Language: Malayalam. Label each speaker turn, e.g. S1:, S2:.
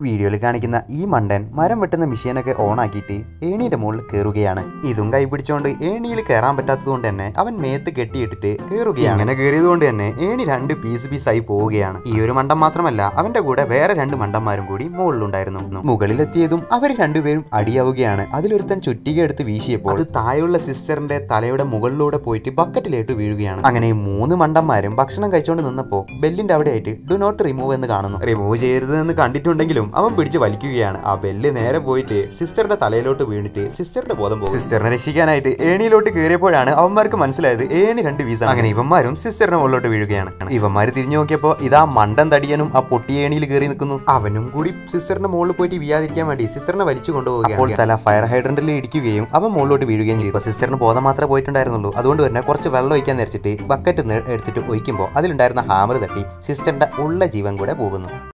S1: വീഡിയോയിൽ കാണിക്കുന്ന ഈ മണ്ടൻ മരം വെട്ടുന്ന മെഷീനൊക്കെ ഓണാക്കിയിട്ട് ഏണിയുടെ മുകളിൽ കയറുകയാണ് ഇതും കൈ പിടിച്ചുകൊണ്ട് ഏണിയിൽ കയറാൻ പറ്റാത്തത് കൊണ്ട് തന്നെ അവൻ മേത്ത് കെട്ടിയിട്ടിട്ട് കയറുകയാണ് അങ്ങനെ കയറിയത് കൊണ്ട് തന്നെ ഏണി രണ്ട് പീസ് പീസായി പോവുകയാണ് ഈ ഒരു മണ്ടൻ മാത്രമല്ല അവന്റെ കൂടെ വേറെ രണ്ട് മണ്ടന്മാരും കൂടി മുകളിലുണ്ടായിരുന്നു മുകളിലെത്തിയതും അവർ രണ്ടുപേരും അടിയാവുകയാണ് അതിലൊരുത്തൻ ചുറ്റിക എടുത്ത് വീശിയപ്പോൾ അത് താഴെയുള്ള സിസ്റ്ററിന്റെ തലയുടെ മുകളിലൂടെ പോയിട്ട് ബക്കറ്റിലേക്ക് വീഴുകയാണ് അങ്ങനെ ഈ മൂന്ന് മണ്ടന്മാരും ഭക്ഷണം കഴിച്ചുകൊണ്ട് നിന്നപ്പോൾ ബെല്ലിന്റെ അവിടെ ആയിട്ട് ഡു നോട്ട് റിമൂവ് എന്ന് കാണുന്നു റിമൂവ് ചെയ്യരുത് എന്ന് കണ്ടിട്ടുണ്ടെങ്കിലും അവൻ പിടിച്ച് വലിക്കുകയാണ് ആ ബെല്ല് നേരെ പോയിട്ട് സിസ്റ്ററുടെ തലയിലോട്ട് വീണിട്ട് സിസ്റ്ററുടെ ബോധം പോകും സിസ്റ്ററിനെ രക്ഷിക്കാനായിട്ട് ഏണിയിലോട്ട് കയറിയപ്പോഴാണ് അവന്മാർക്ക് മനസ്സിലായത് ഏണി രണ്ട് വീസാണ് അങ്ങനെ ഇവന്മാരും സിസ്റ്ററിന്റെ മുകളിലോട്ട് വീഴുകയാണ് ഇവന്മാർ തിരിഞ്ഞു നോക്കിയപ്പോൾ ഇതാ മണ്ടൻ തടിയനും ആ പൊട്ടിയ ഏണിയിൽ കയറി നിൽക്കുന്നു അവനും കൂടി സിസ്റ്ററിന്റെ മുകളിൽ പോയിട്ട് വീഴാതിരിക്കാൻ വേണ്ടി സിസ്റ്ററിനെ വലിച്ചു കൊണ്ടുപോവുകയാണ് അപ്പോൾ തല ഫയർ ഹൈഡ്രന്റിൽ ഇടിക്കുകയും അവൻ മുകളിലോട്ട് വീഴുകയും ചെയ്തു അപ്പോൾ സിസ്റ്ററിന് ബോധം മാത്രമേ പോയിട്ടുണ്ടായിരുന്നുള്ളൂ അതുകൊണ്ട് തന്നെ കുറച്ച് വെള്ളം ഒഴിക്കാൻ നേരിച്ചിട്ട് ബക്കറ്റ് എടുത്തിട്ട് ഒഴിക്കുമ്പോൾ അതിലുണ്ടായിരുന്ന ഹാമർ തട്ടി സിസ്റ്ററിന്റെ ഉള്ള ജീവൻ കൂടെ പോകുന്നു